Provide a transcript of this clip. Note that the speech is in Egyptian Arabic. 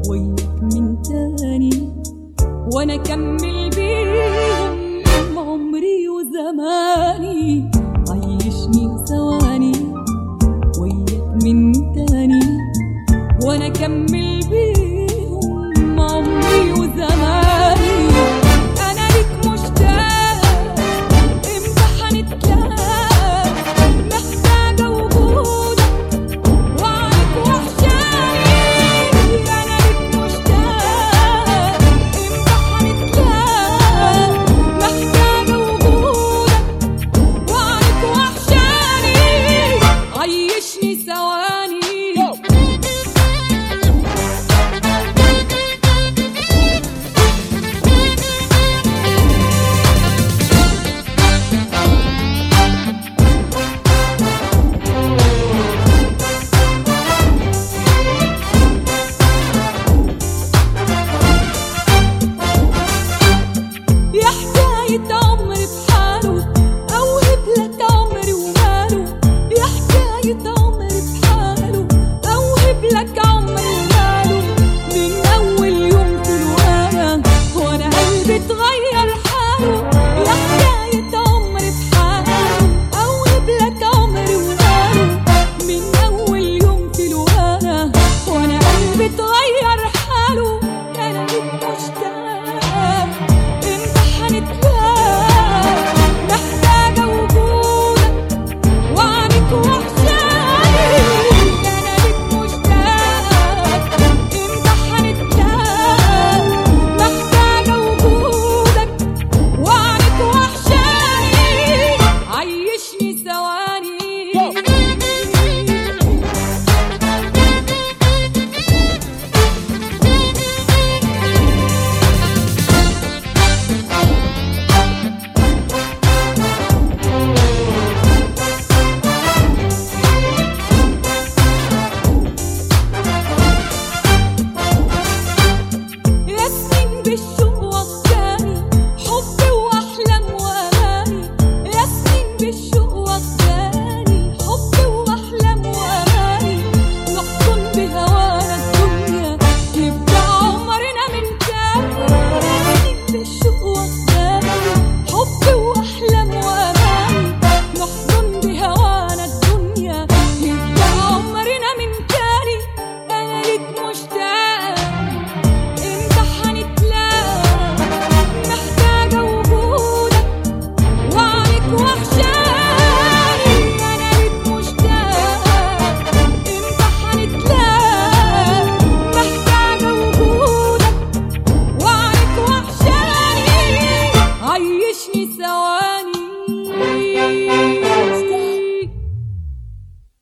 وياك من تاني وانا اكمل بيهم عمري وزماني عيشني ثواني وياك من تاني وانا اكمل بيهم عمري وزماني انا ليك مشتاق امتى هنتلاقى محتاجه وجودك وعليك وحشاني انا ليك مشتاق امتى هنتلاقى محتاجه وجودك وعليك وحشاني عيشني ثواني يا حكاية عمري بحاله أوهب لك عمري وماله يا حكاية عمري بحاله أوهب لك عمري وماله من أول يوم في الورا وأنا قلبي اتغير حاله يا حكاية عمري بحاله أوهب لك عمري وماله من أول يوم في الورا وأنا قلبي اتغير حاله أنا ليك مشتاق امتى هنتلاقى محتاجة وجودك وعنك وحشاني أنا ليك مشتاق امتى هنتلاقى محتاجة وجودك وعنك وحشاني عيشني ثواني يا سنين بالشوق واخداني حب واحلام واماني يا سنين بالشوق واخداني حب واحلام واماني نحضن بهوانا الدنيا يبقى عمرنا من تاني يا سنين بالشوق واخداني حب واحلام واماني نحضن بهوانا الدنيا يبقى عمرنا من تاني انا ليك مشتاق امتى هنتلاقى محتاجة وجودك وعنك وحشاني أنا ليك مشتاق امتى هنتلاقى محتاجة وجودك وعنك وحشاني عيشني سوا